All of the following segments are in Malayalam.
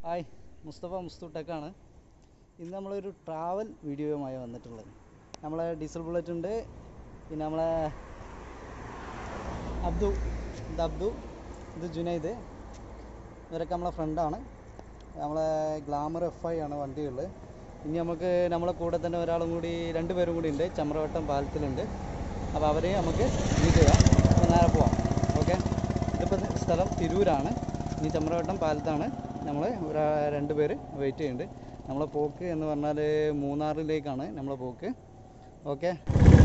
ഹായ് മുസ്തഫ മുസ്തുട്ടക്കാണ് ഇന്ന് നമ്മളൊരു ട്രാവൽ വീഡിയോയുമായി വന്നിട്ടുള്ളത് നമ്മളെ ഡീസൽ ബുള്ളറ്റ് ഉണ്ട് പിന്നെ നമ്മളെ അബ്ദു ഇത് അബ്ദു ഇത് ജുനൈദ് ഇവരൊക്കെ നമ്മളെ ഫ്രണ്ടാണ് നമ്മളെ ഗ്ലാമർ എഫ് ഐ ആണ് വണ്ടികളിൽ ഇനി നമുക്ക് നമ്മളെ കൂടെ തന്നെ ഒരാളും കൂടി രണ്ട് പേരും കൂടി ഉണ്ട് ചമ്രവട്ടം പാലത്തിലുണ്ട് അപ്പോൾ അവരെ നമുക്ക് മീറ്റ് ചെയ്യാം അപ്പോൾ നേരെ പോവാം ഓക്കെ ഇതിപ്പോൾ സ്ഥലം തിരൂരാണ് ഇനി ചമ്രവട്ടം പാലത്താണ് നമ്മൾ ഒരു രണ്ട് പേര് വെയിറ്റ് ചെയ്യുന്നുണ്ട് നമ്മളെ പോക്ക് എന്ന് പറഞ്ഞാൽ മൂന്നാറിലേക്കാണ് നമ്മളെ പോക്ക് ഓക്കെ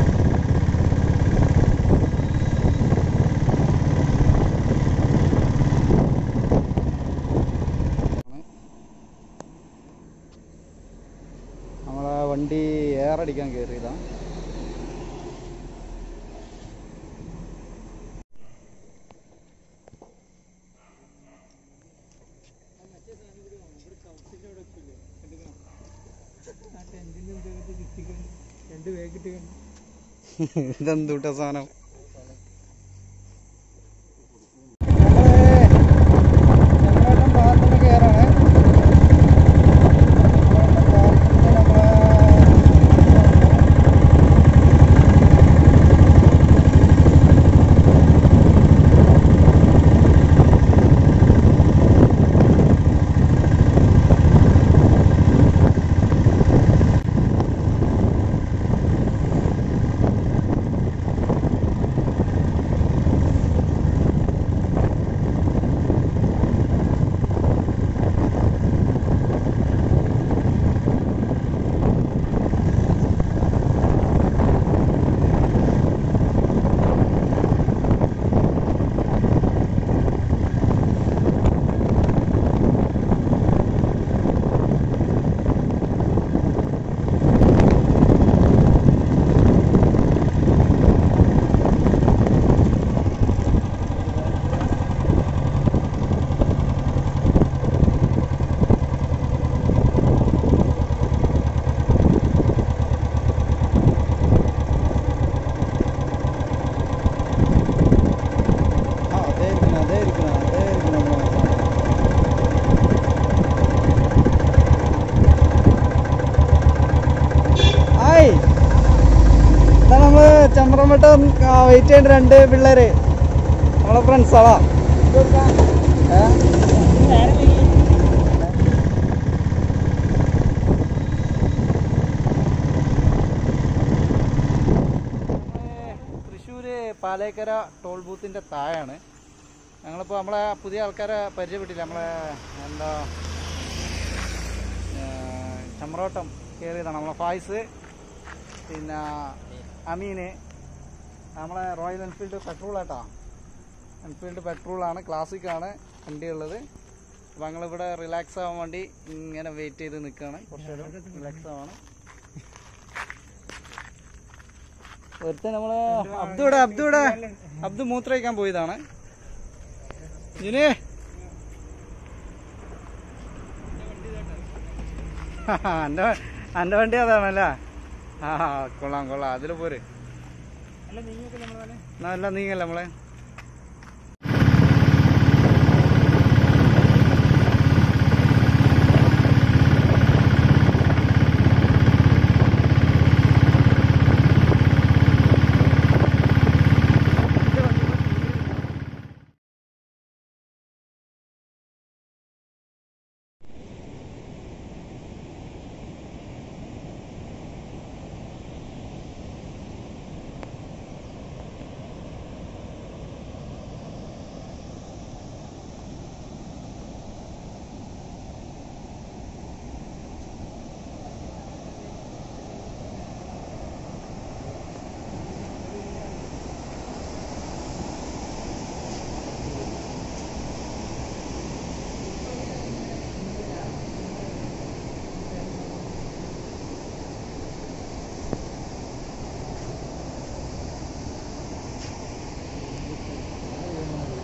നമ്മളെ വണ്ടി എയറടിക്കാൻ കയറിയതാണ് രണ്ട് വേഗിട്ട് ഇതെന്തൂട്ട സാധനം ആ അതേ ഇരിക്കണം അതേ ഇരിക്കണം അതേ ഇരിക്കണം നമ്മളെ സാധനം ഹായ് ഇതാ നമ്മള് ചമ്രമട്ടം വെയിറ്റ് ചെയ്യേണ്ട രണ്ട് പിള്ളേര് നമ്മളെ ഫ്രണ്ട്സാളാ തൃശ്ശൂര് പാലേക്കര ടോൾ ബൂത്തിന്റെ താഴെയാണ് ഞങ്ങളിപ്പോൾ നമ്മളെ പുതിയ ആൾക്കാരെ പരിചയപ്പെട്ടില്ല നമ്മളെ എന്താ ഏർ, ചമ്രോട്ടം കയറിയതാണ് നമ്മളെ ഫായ്സ് പിന്നെ അമീന് നമ്മളെ റോയൽ എൻഫീൽഡ് പെട്രോൾ ആട്ടാ എൻഫീൽഡ് പെട്രോളാണ് ക്ലാസിക്കാണ് വണ്ടി ഉള്ളത് അപ്പോൾ ഞങ്ങളിവിടെ റിലാക്സ് ആവാൻ വേണ്ടി ഇങ്ങനെ വെയിറ്റ് ചെയ്ത് നിൽക്കുകയാണ് കുറച്ച് നേരം റിലാക്സ് ആവാണ് ഒരുത്തൻ നമ്മളെ അബ്ദുവിടെ അബ്ദുവിടെ അബ്ദു മൂത്രയിക്കാൻ പോയതാണ് ജിനേ എൻ്റെ എൻ്റെ വണ്ടി അതാണല്ലേ ആ കൊള്ളാം കൊള്ളാം അതിൽ പോര് അല്ല നിങ്ങൾക്ക് നമ്മളെ നല്ല നീങ്ങല്ലേ നമ്മളെ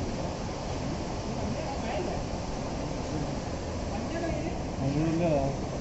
ഇല്ല